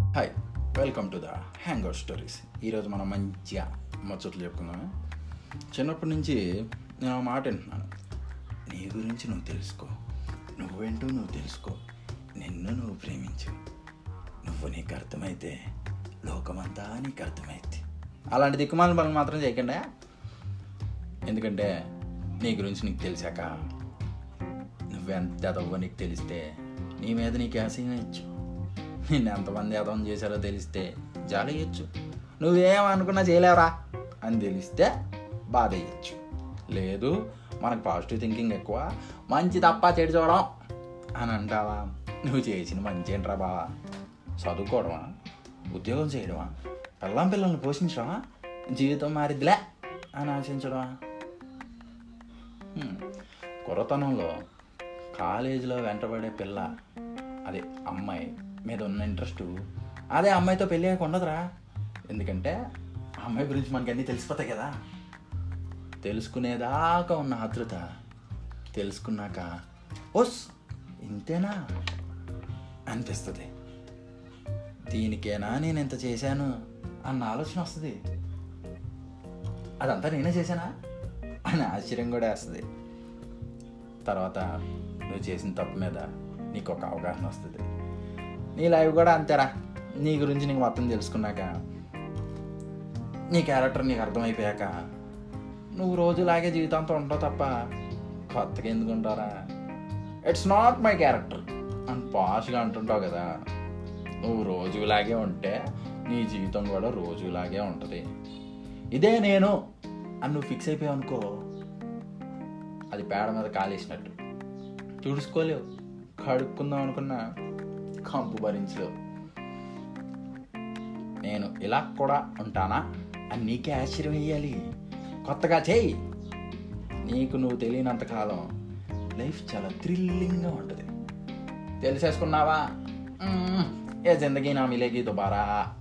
Hi welcome to the hangout stories ఈరోజు మనం మంచిగా ముచ్చట్లు చెప్పుకుందాం చిన్నప్పటి నుంచి నేను ఒక మాట వింటున్నాను నీ గురించి నువ్వు తెలుసుకో నువ్వేంటో నువ్వు తెలుసుకో నిన్ను నువ్వు ప్రేమించు నువ్వు నీకు అర్థమైతే లోకమంతా నీకు అర్థమైంది అలాంటి దిక్కుమాలిన పనులు మాత్రం చేయకుండా ఎందుకంటే నీ గురించి నీకు తెలిసాక నువ్వెంత ఎదవో నీకు తెలిస్తే నీ మీద నీకు ఆశయం ఇచ్చు నిన్ను ఎంతమంది ఎదవం చేశారో తెలిస్తే జాలి ఇయ్యచ్చు నువ్వేమనుకున్నా చేయలేవరా అని తెలిస్తే బాధ ఇయ్యచ్చు లేదు మనకు పాజిటివ్ థింకింగ్ ఎక్కువ మంచి తప్ప చెడు చూడడం అని అంటావా నువ్వు చేసిన మంచి ఏంట్రా బావా చదువుకోవడమా ఉద్యోగం చేయడమా పిల్లం పిల్లల్ని పోషించడమా జీవితం మారిద్దిలే అని ఆశించడమా హ్మ్. కుర్రతనంలో కాలేజీలో వెంటబడే పిల్ల అదే అమ్మాయి మీద ఉన్న ఇంట్రెస్ట్ అదే అమ్మాయితో పెళ్ళి అయ్యాక ఉండదురా ఎందుకంటే ఆ అమ్మాయి గురించి మనకి అన్నీ తెలిసిపోతాయి కదా తెలుసుకునేదాకా ఉన్న ఆతృత తెలుసుకున్నాక ఓస్ ఇంతేనా అనిపిస్తుంది దీనికేనా నేను ఇంత చేశాను అన్న ఆలోచన వస్తుంది అదంతా నేనే చేశానా అని ఆశ్చర్యం కూడా వేస్తుంది తర్వాత నువ్వు చేసిన తప్పు మీద నీకు ఒక అవగాహన వస్తుంది నీ లైఫ్ కూడా అంతేరా నీ గురించి నీకు మొత్తం తెలుసుకున్నాక నీ క్యారెక్టర్ నీకు అర్థమైపోయాక నువ్వు రోజులాగే జీవితాంతం ఉంటావు తప్ప కొత్తగా ఎందుకు ఉంటారా ఇట్స్ నాట్ మై క్యారెక్టర్ అని పాష్గా అంటుంటావు కదా నువ్వు రోజులాగే ఉంటే నీ జీవితం కూడా రోజులాగే ఉంటుంది ఇదే నేను అని నువ్వు ఫిక్స్ అయిపోయావు అనుకో అది పేడ మీద కాలేసినట్టు తుడుచుకోలేవు కడుక్కుందాం అనుకున్నా కంపు భరించలేవు నేను ఇలా కూడా ఉంటానా అని నీకే ఆశ్చర్యం వేయాలి కొత్తగా చేయి నీకు నువ్వు తెలియనంత కాలం లైఫ్ చాలా థ్రిల్లింగ్గా ఉంటుంది తెలిసేసుకున్నావా మ్మ్. ఏ జిందగీ నా మిలేగి దుబారా